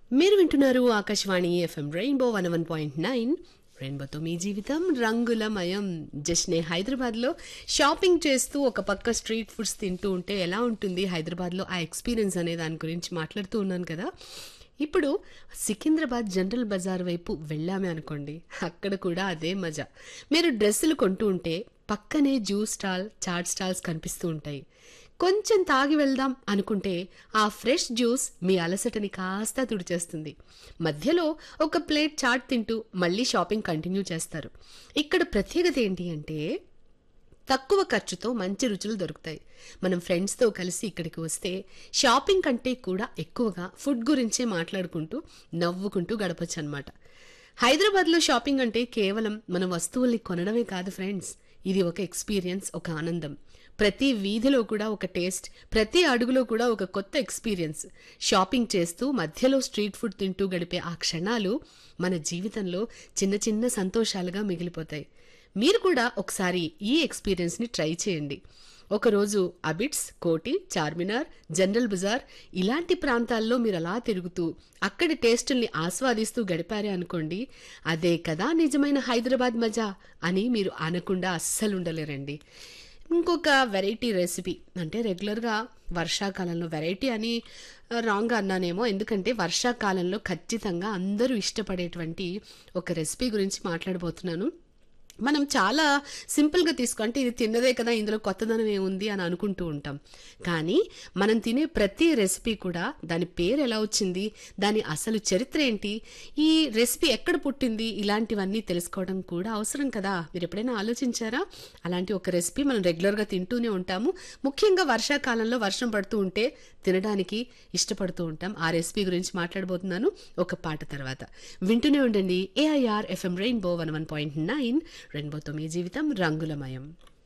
మీరు వింటున్నారు Akashvani FM rainbow one one point nine రెయిన్బోతో మీ జీవితం రంగులమయం జస్ట్నే హైదరాబాద్లో షాపింగ్ చేస్తూ ఒక పక్క స్ట్రీట్ ఫుడ్స్ తింటూ ఉంటే ఎలా ఉంటుంది హైదరాబాద్లో ఆ ఎక్స్పీరియన్స్ అనే దాని గురించి మాట్లాడుతూ ఉన్నాను కదా ఇప్పుడు సికింద్రాబాద్ జనరల్ బజార్ వైపు వెళ్ళామే అనుకోండి అక్కడ కూడా అదే మజా మీరు డ్రెస్సులు కొంటూ ఉంటే పక్కనే జ్యూస్ స్టాల్ చాట్ స్టాల్స్ కనిపిస్తూ ఉంటాయి కొంచెం తాగి వెళ్దాం అనుకుంటే ఆ ఫ్రెష్ జ్యూస్ మీ అలసటని కాస్త తుడిచేస్తుంది మధ్యలో ఒక ప్లేట్ చాట్ తింటూ మళ్ళీ షాపింగ్ కంటిన్యూ చేస్తారు ఇక్కడ ప్రత్యేకత ఏంటి అంటే తక్కువ ఖర్చుతో మంచి రుచులు దొరుకుతాయి మనం ఫ్రెండ్స్తో కలిసి ఇక్కడికి వస్తే షాపింగ్ కంటే కూడా ఎక్కువగా ఫుడ్ గురించే మాట్లాడుకుంటూ నవ్వుకుంటూ గడపచ్చు అనమాట హైదరాబాద్లో షాపింగ్ అంటే కేవలం మన వస్తువుల్ని కొనడమే కాదు ఫ్రెండ్స్ ఇది ఒక ఎక్స్పీరియన్స్ ఒక ఆనందం ప్రతి వీధిలో కూడా ఒక టేస్ట్ ప్రతి అడుగులో కూడా ఒక కొత్త ఎక్స్పీరియన్స్ షాపింగ్ చేస్తూ మధ్యలో స్ట్రీట్ ఫుడ్ తింటూ గడిపే ఆ క్షణాలు మన జీవితంలో చిన్న చిన్న సంతోషాలుగా మిగిలిపోతాయి మీరు కూడా ఒకసారి ఈ ఎక్స్పీరియన్స్ని ట్రై చేయండి ఒకరోజు అబిట్స్ కోటి చార్మినార్ జనరల్ బజార్ ఇలాంటి ప్రాంతాల్లో మీరు అలా తిరుగుతూ అక్కడి టేస్టుల్ని ఆస్వాదిస్తూ గడిపారే అనుకోండి అదే కదా నిజమైన హైదరాబాద్ మజా అని మీరు అనకుండా అస్సలు ఉండలేరండి ఇంకొక వెరైటీ రెసిపీ అంటే రెగ్యులర్గా వర్షాకాలంలో వెరైటీ అని రాంగ్ అన్నానేమో ఎందుకంటే వర్షాకాలంలో ఖచ్చితంగా అందరూ ఇష్టపడేటువంటి ఒక రెసిపీ గురించి మాట్లాడబోతున్నాను మనం చాలా సింపుల్గా తీసుకుంటే ఇది తిన్నదే కదా ఇందులో కొత్తదనం ఏముంది అని అనుకుంటూ ఉంటాం కానీ మనం తినే ప్రతి రెసిపీ కూడా దాని పేరు ఎలా వచ్చింది దాని అసలు చరిత్ర ఏంటి ఈ రెసిపీ ఎక్కడ పుట్టింది ఇలాంటివన్నీ తెలుసుకోవడం కూడా అవసరం కదా మీరు ఎప్పుడైనా ఆలోచించారా అలాంటి ఒక రెసిపీ మనం రెగ్యులర్గా తింటూనే ఉంటాము ముఖ్యంగా వర్షాకాలంలో వర్షం పడుతూ ఉంటే తినడానికి ఇష్టపడుతూ ఉంటాం ఆ రెసిపీ గురించి మాట్లాడబోతున్నాను ఒక పాట తర్వాత వింటూనే ఉండండి AIR FM rainbow one one point nine రెయిన్బోతో మీ జీవితం రంగులమయం